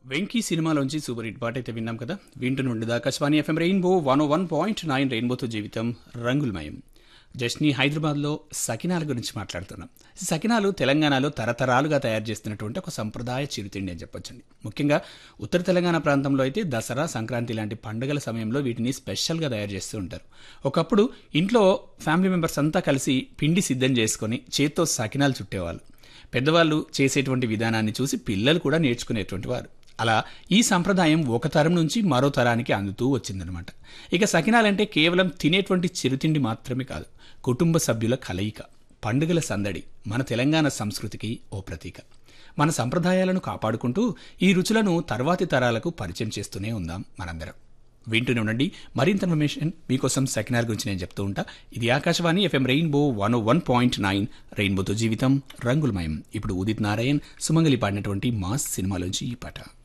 Venky సినిమాలోంచి super hit పాట అయితే విన్నాం కదా వింటునుండదు Akashvani FM rainbow one one point nine రెయిన్బోతో జీవితం రంగులమయం జస్ని హైదరాబాద్లో సకినాల గురించి మాట్లాడుతున్నాం సకినాలు తెలంగాణలో తరతరాలుగా తయారు చేస్తున్నటువంటి ఒక సంప్రదాయ చిరుతిండి అని చెప్పొచ్చండి ముఖ్యంగా ఉత్తర తెలంగాణ ప్రాంతంలో అయితే దసరా సంక్రాంతి లాంటి పండుగల సమయంలో వీటిని స్పెషల్గా తయారు చేస్తూ ఉంటారు ఒకప్పుడు ఇంట్లో ఫ్యామిలీ మెంబర్స్ అంతా కలిసి పిండి సిద్ధం చేసుకొని చేత్తో సకినాలు చుట్టేవాళ్ళు పెద్దవాళ్ళు చేసేటువంటి విధానాన్ని చూసి పిల్లలు కూడా నేర్చుకునేటువంటి వారు అలా ఈ సంప్రదాయం ఒక తరం నుంచి మరో తరానికి అందుతూ వచ్చిందనమాట ఇక సకినాలంటే కేవలం తినేటువంటి చిరుతిండి మాత్రమే కాదు కుటుంబ సభ్యుల కలయిక పండుగల సందడి మన తెలంగాణ సంస్కృతికి ఓ ప్రతీక మన సంప్రదాయాలను కాపాడుకుంటూ ఈ రుచులను తర్వాతి తరాలకు పరిచయం చేస్తూనే ఉందాం మనందరం వింటూనే ఉండండి మరింత ఇన్ఫర్మేషన్ మీకోసం సెకండ్ గురించి నేను చెప్తూ ఉంటా ఇది Akashvani FM rainbow one one point nine రెయిన్బోతో జీవితం రంగులమయం ఇప్పుడు ఉదిత్ నారాయణ్ సుమంగలి పాడినటువంటి మాస్ సినిమాలోంచి ఈ పాట